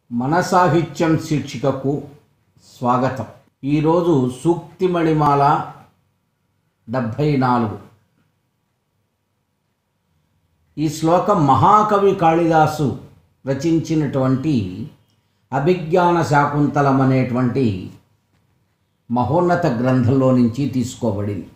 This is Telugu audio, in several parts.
మన సాహిత్యం శీర్షికకు స్వాగతం ఈరోజు సూక్తిమణిమాల డెబ్భై నాలుగు ఈ శ్లోకం మహాకవి కాళిదాసు రచించినటువంటి అభిజ్ఞాన శాకుంతలం అనేటువంటి మహోన్నత గ్రంథంలో నుంచి తీసుకోబడింది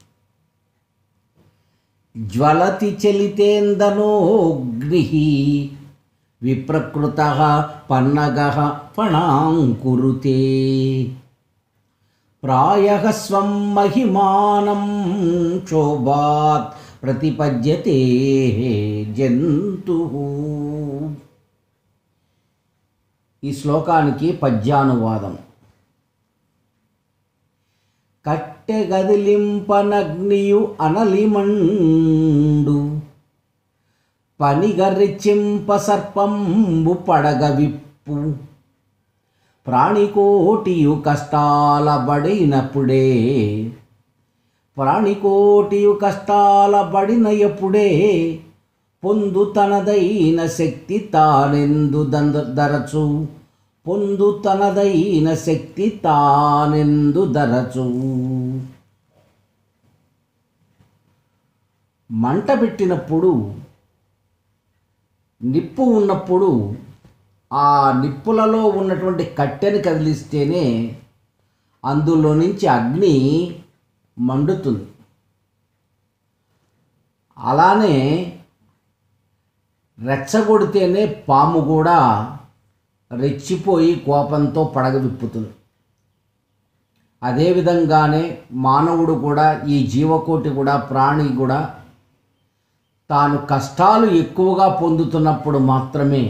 జ్వలతి చలితేందనోగ్ని విప్రకృత పన్నగ ఫణాంకురుతే ప్రాయ స్వం మహిమానం క్షోభాత్ ప్రతిపద్యతే జంతు ఈ శ్లోకానికి పద్యానువాదం కట్టె గదిలింపనగ్నియు అనలిమండు పనిగర్చింప సర్పంబు పడగ విప్పు ప్రాణికోటియు కష్టాల బడినప్పుడే ప్రాణికోటియు కష్టాల బడిన ఎప్పుడే పొందు తనదైన శక్తి తానెందు దంద దరచు పొందు తనదైన శక్తి తానెందు దరచు మంట పెట్టినప్పుడు నిప్పు ఉన్నప్పుడు ఆ నిప్పులలో ఉన్నటువంటి కట్టెని కదిలిస్తేనే అందులో నుంచి అగ్ని మండుతుంది అలానే రెచ్చగొడితేనే పాము కూడా రెచ్చిపోయి కోపంతో పడగ విప్పుతుంది అదేవిధంగానే మానవుడు కూడా ఈ జీవకోటి కూడా ప్రాణి కూడా తాను కష్టాలు ఎక్కువగా పొందుతున్నప్పుడు మాత్రమే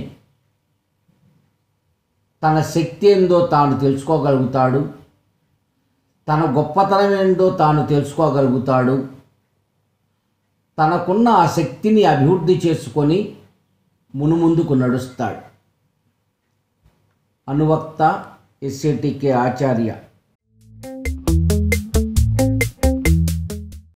తన శక్తి ఏందో తాను తెలుసుకోగలుగుతాడు తన గొప్పతనం ఏందో తాను తెలుసుకోగలుగుతాడు తనకున్న ఆ శక్తిని అభివృద్ధి చేసుకొని మునుముందుకు నడుస్తాడు అనువక్త ఎస్ఏటికే ఆచార్య